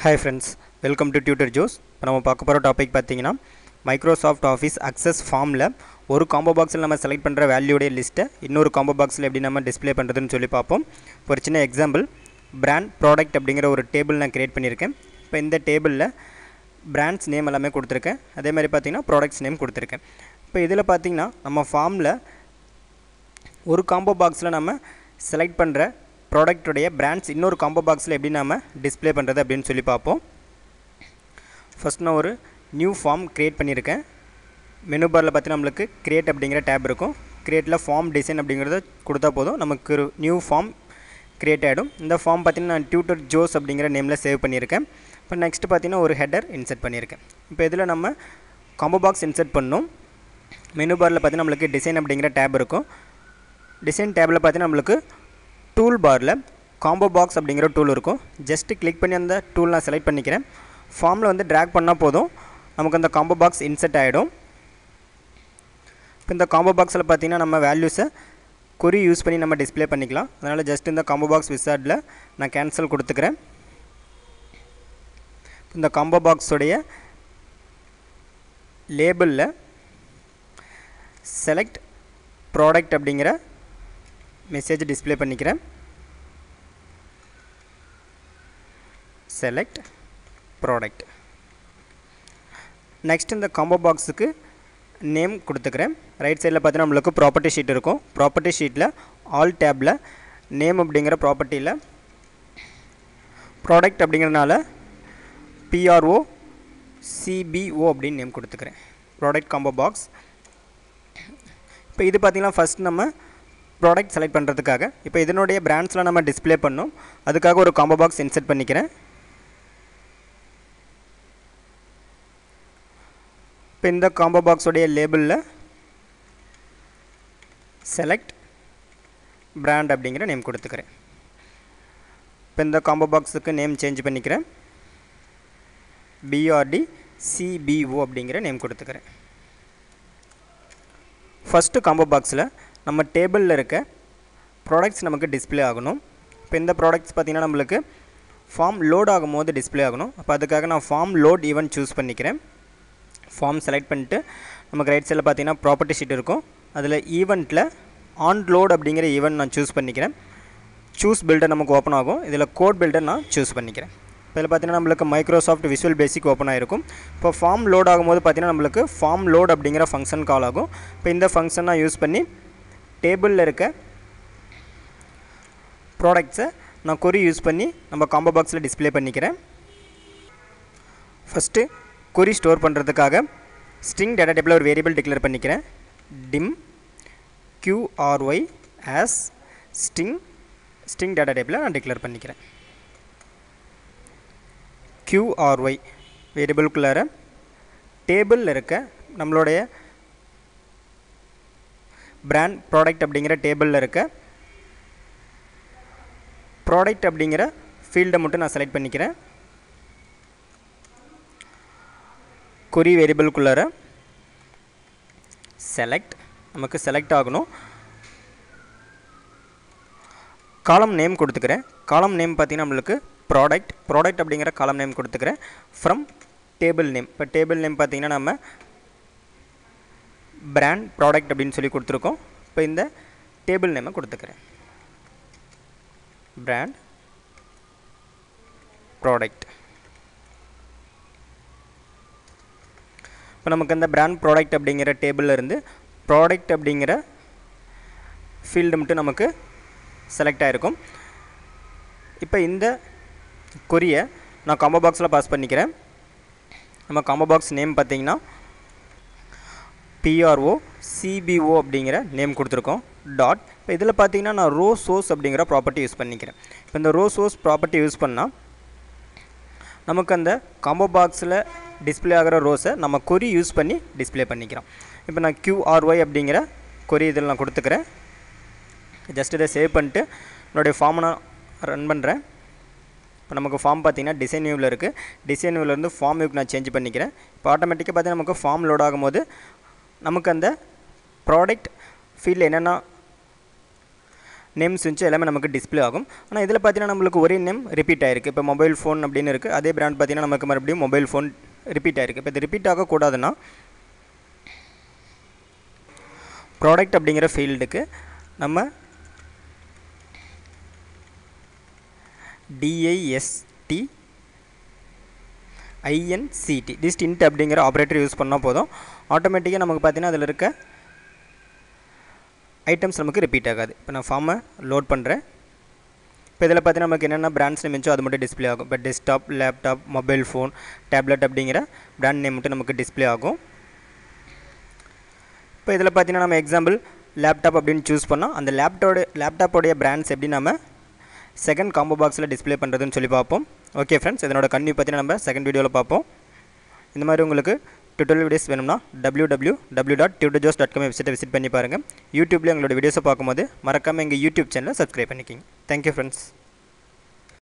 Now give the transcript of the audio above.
hi friends welcome to Tutor Joes இப்போ நம்ம பார்க்க போகிற டாபிக் பார்த்தீங்கன்னா மைக்ரோசாஃப்ட் ஆஃபீஸ் அக்சஸ் ஃபார்மில் ஒரு காம்போ பாக்ஸில் நம்ம செலக்ட் பண்ணுற வேல்யூடைய லிஸ்ட்டை இன்னொரு காம்போ பாக்ஸில் எப்படி நம்ம டிஸ்ப்ளே பண்ணுறதுன்னு சொல்லி பார்ப்போம் இப்போ ஒரு சின்ன எக்ஸாம்பிள் பிராண்ட் ப்ராடக்ட் அப்படிங்கிற ஒரு டேபிள் நான் க்ரியேட் பண்ணியிருக்கேன் இப்போ இந்த டேபிளில் பிராண்ட்ஸ் நேம் எல்லாமே கொடுத்துருக்கேன் அதே மாதிரி பார்த்தீங்கன்னா ப்ராடக்ட்ஸ் நேம் கொடுத்துருக்கேன் இப்போ இதில் பார்த்தீங்கன்னா நம்ம ஃபார்மில் ஒரு காம்போ பாக்ஸில் நம்ம செலக்ட் பண்ணுற ப்ராடக்ட்டுடைய பிராண்ட்ஸ் இன்னொரு காம்போ பாக்ஸில் எப்படி நம்ம டிஸ்ப்ளே பண்ணுறது அப்படின்னு சொல்லி பார்ப்போம் ஃபஸ்ட் நான் ஒரு நியூ ஃபார்ம் க்ரியேட் பண்ணியிருக்கேன் மெனு பாரில் பார்த்தீங்கன்னா நம்மளுக்கு க்ரியேட் அப்படிங்கிற டேப் இருக்கும் க்ரியேட்டில் ஃபார்ம் டிசைன் அப்படிங்கிறத கொடுத்தா போதும் நமக்கு ஒரு நியூ ஃபார்ம் க்ரியேட் ஆகிடும் இந்த ஃபார்ம் பார்த்தீங்கன்னா நான் டியூட்டர் ஜோஸ் அப்படிங்கிற நேமில் சேவ் பண்ணியிருக்கேன் இப்போ நெக்ஸ்ட் பார்த்தீங்கன்னா ஒரு ஹெடர் இன்செர்ட் பண்ணியிருக்கேன் இப்போ இதில் நம்ம காம்போ பாக்ஸ் இன்செர்ட் பண்ணணும் மெனு பாரில் பார்த்தீங்கன்னா நம்மளுக்கு டிசைன் அப்படிங்கிற டேப் இருக்கும் டிசைன் டேபில் பார்த்தீங்கன்னா நம்மளுக்கு டூல் பாரில் காம்போ பாக்ஸ் அப்படிங்கிற டூல் இருக்கும் ஜஸ்ட்டு கிளிக் பண்ணி அந்த டூல் நான் செலக்ட் பண்ணிக்கிறேன் ஃபார்மில் வந்து ட்ராக் பண்ணால் போதும் நமக்கு அந்த காம்போ பாக்ஸ் இன்செர்ட் ஆகிடும் இப்போ இந்த காம்போ பாக்ஸில் பார்த்தீங்கன்னா நம்ம வேல்யூஸை குறி யூஸ் பண்ணி நம்ம டிஸ்ப்ளே பண்ணிக்கலாம் அதனால் ஜஸ்ட் இந்த காம்போ பாக்ஸ் விசார்டில் நான் கேன்சல் கொடுத்துக்கிறேன் இந்த காம்போ பாக்ஸுடைய லேபிளில் செலக்ட் ப்ராடக்ட் அப்படிங்கிற மெசேஜ் டிஸ்ப்ளே பண்ணிக்கிறேன் செலக்ட் ப்ராடக்ட் நெக்ஸ்ட் இந்த காம்போ பாக்ஸுக்கு நேம் கொடுத்துக்கிறேன் ரைட் சைடில் பார்த்தீங்கன்னா நம்மளுக்கு ப்ராப்பர்ட்டி ஷீட் இருக்கும் ப்ராப்பர்ட்டி ஷீட்டில் ஆல் டேப்பில் நேம் அப்படிங்கிற ப்ராப்பர்ட்டியில் ப்ராடக்ட் அப்படிங்கிறனால பிஆர்ஓ சிபிஓ அப்படின்னு நேம் கொடுத்துக்கிறேன் ப்ராடக்ட் காம்போ பாக்ஸ் இப்போ இது பார்த்திங்கன்னா ஃபஸ்ட் நம்ம ப்ராடக்ட் செலக்ட் பண்ணுறதுக்காக இப்போ இதனுடைய பிராண்ட்ஸில் நம்ம டிஸ்ப்ளே பண்ணோம் அதுக்காக ஒரு காம்போ பாக்ஸ் இன்செர்ட் பண்ணிக்கிறேன் இப்போ இந்த காம்போ பாக்ஸோடைய லேபிளில் செலக்ட் பிராண்ட் அப்படிங்கிற நேம் கொடுத்துக்கிறேன் இப்போ இந்த காம்போ பாக்ஸுக்கு நேம் சேஞ்ச் பண்ணிக்கிறேன் பிஆர்டி சிபிஓ அப்படிங்கிற நேம் கொடுத்துக்கிறேன் ஃபஸ்ட்டு காம்போ பாக்ஸில் நம்ம டேபிளில் இருக்க ப்ராடக்ட்ஸ் நமக்கு டிஸ்ப்ளே ஆகணும் இப்போ இந்த ப்ராடக்ட்ஸ் பார்த்திங்கன்னா நம்மளுக்கு ஃபார்ம் லோட் ஆகும்போது டிஸ்ப்ளே ஆகணும் அப்போ அதுக்காக நான் ஃபார்ம் லோட் ஈவெண்ட் சூஸ் பண்ணிக்கிறேன் ஃபார்ம் செலக்ட் பண்ணிட்டு நமக்கு ரைட் சைடில் பார்த்தீங்கன்னா ப்ராப்பர்ட்டி ஷீட் இருக்கும் அதில் ஈவெண்ட்டில் ஆன் லோட் அப்படிங்கிற ஈவெண்ட் நான் சூஸ் பண்ணிக்கிறேன் சூஸ் பில்டர் நமக்கு ஓப்பன் ஆகும் இதில் கோட் பில்டர் நான் சூஸ் பண்ணிக்கிறேன் இப்போ இதில் பார்த்தீங்கன்னா நம்மளுக்கு மைக்ரோசாஃப்ட் விஷுவல் பேசிக் ஓப்பன் ஆகிருக்கும் இப்போ ஃபார்ம் லோட் ஆகும்போது பார்த்தீங்கன்னா நம்மளுக்கு ஃபார்ம் லோட் அப்படிங்கிற ஃபங்க்ஷன் கால் ஆகும் இப்போ இந்த ஃபங்க்ஷன் நான் யூஸ் பண்ணி டேபிளில் இருக்க ப்ராடக்ட்ஸை நான் கொரி யூஸ் பண்ணி நம்ம காம்போ பாக்ஸில் டிஸ்ப்ளே பண்ணிக்கிறேன் ஃபஸ்ட்டு கொரி ஸ்டோர் பண்ணுறதுக்காக ஸ்ட்ரிங் டேட்டா டைப்பில் ஒரு வேரியபிள் டிக்ளேர் பண்ணிக்கிறேன் dim QRY as string string data டைப்பில் நான் டிக்ளேர் பண்ணிக்கிறேன் கியூஆர்ஒய் வேரியபிள்குள்ளார டேபிளில் இருக்க நம்மளுடைய பிராண்ட் ப்ராடக்ட் அப்படிங்கிற டேபிளில் இருக்க ப்ராடக்ட் அப்படிங்கிற ஃபீல்டை மட்டும் நான் செலக்ட் பண்ணிக்கிறேன் கொரி வேரியபிள்குள்ளார செலக்ட் நமக்கு செலக்ட் ஆகணும் காலம் நேம் கொடுத்துக்கிறேன் காலம் நேம் பார்த்திங்கன்னா நம்மளுக்கு ப்ராடக்ட் ப்ராடக்ட் அப்படிங்கிற காலம் நேம் கொடுத்துக்கிறேன் ஃப்ரம் டேபிள் நேம் இப்போ டேபிள் நேம் பார்த்திங்கன்னா நம்ம பிராண்ட் ப்ராடக்ட் அப்படின்னு சொல்லி கொடுத்துருக்கோம் இப்போ இந்த டேபிள் நேமை கொடுத்துக்கிறேன் பிராண்ட் ப்ராடக்ட் இப்போ நமக்கு இந்த பிராண்ட் ப்ராடக்ட் அப்படிங்கிற டேபிளில் இருந்து ப்ராடக்ட் அப்படிங்கிற ஃபீல்டு மட்டும் நமக்கு செலக்ட் ஆகிருக்கும் இப்போ இந்த கொரியை நான் காம்போ பாக்ஸில் பாஸ் பண்ணிக்கிறேன் நம்ம காம்போ பாக்ஸ் நேம் பார்த்தீங்கன்னா பிஆர்ஓ சிபிஓ அப்படிங்கிற நேம் கொடுத்துருக்கோம் டாட் இப்போ இதில் பார்த்தீங்கன்னா நான் ரோ சோர்ஸ் அப்படிங்கிற ப்ராப்பர்ட்டி யூஸ் பண்ணிக்கிறேன் இப்போ இந்த ரோ சோர்ஸ் ப்ராப்பர்ட்டி யூஸ் பண்ணால் நமக்கு அந்த காம்போ பாக்ஸில் டிஸ்பிளே ஆகிற ரோஸை நம்ம கொரி யூஸ் பண்ணி டிஸ்பிளே பண்ணிக்கிறோம் இப்போ நான் கியூஆர்ஒய் அப்படிங்கிற கொரி இதில் நான் கொடுத்துக்கிறேன் ஜஸ்ட் இதை சேவ் பண்ணிட்டு என்னுடைய ஃபார்மை நான் ரன் பண்ணுறேன் இப்போ நமக்கு ஃபார்ம் பார்த்தீங்கன்னா டிசைன் வியூவில் இருக்குது டிசைன் வியூவிலேருந்து ஃபார்ம் வியூக்கு நான் சேஞ்ச் பண்ணிக்கிறேன் இப்போ ஆட்டோமேட்டிக்காக பார்த்தீங்கன்னா நமக்கு ஃபார்ம் லோட் ஆகும்போது நமக்கு அந்த ப்ராடக்ட் ஃபீல்டில் என்னென்ன நேம்ஸ் இருந்துச்சு எல்லாமே நமக்கு டிஸ்ப்ளே ஆகும் ஆனால் இதில் பார்த்தீங்கன்னா நம்மளுக்கு ஒரே நேம் ரிப்பீட் ஆயிருக்கு இப்போ மொபைல் ஃபோன் அப்படின்னு இருக்குது அதே பிராண்ட் பார்த்தீங்கன்னா நமக்கு மறுபடியும் மொபைல் ஃபோன் ரிப்பீட் ஆயிருக்கு இப்போ இது ரிப்பீட் ஆகக்கூடாதுன்னா ப்ராடக்ட் அப்படிங்கிற ஃபீல்டுக்கு நம்ம டிஐஎஸ்டி ஐஎன்சிடி டிஸ்ட் இன்ட் அப்படிங்கிற ஆப்ரேட்டர் யூஸ் பண்ணால் போதும் ஆட்டோமேட்டிக்காக நமக்கு பார்த்தீங்கன்னா அதில் இருக்க ஐட்டம்ஸ் நமக்கு ரிப்பீட் ஆகாது இப்போ நான் ஃபார்மை லோட் பண்ணுறேன் இப்போ இதில் பார்த்தீங்கன்னா நமக்கு என்னென்ன பிராண்ட்ஸ் நேம் இருந்துச்சோ அது மட்டும் டிஸ்ப்ளே ஆகும் இப்போ desktop laptop mobile phone tablet அப்படிங்கிற பிராண்ட் நேம் மட்டும் நமக்கு டிஸ்ப்ளே ஆகும் இப்போ இதில் பார்த்தீங்கன்னா நம்ம எக்ஸாம்பிள் லேப்டாப் அப்படின்னு சூஸ் பண்ணால் அந்த லேப்டாப்போட லேப்டாப்போடைய பிராண்ட்ஸ் எப்படி நம்ம செகண்ட் காம்போ பாக்ஸில் டிஸ்ப்ளே பண்ணுறதுன்னு சொல்லி பார்ப்போம் ஓகே ஃப்ரெண்ட்ஸ் இதனோட கன்னியூ பார்த்தீங்கன்னா நம்ம செகண்ட் வீடியோவில் பார்ப்போம் இந்த மாதிரி உங்களுக்கு டுட்டோரியல் வீடியோஸ் வேணும்னா W W W dot Tutor Joes dot com வெப்சைட்டை விசிட் பண்ணி பாருங்கள் யூடியூப்லேயே எங்களோட வீடியோஸை பார்க்கும்போது மறக்காமல் எங்கள் யூடியூப் சேனலை சப்ஸ்கிரைப் பண்ணிக்கிங்க தேங்க்யூ ஃப்ரெண்ட்ஸ்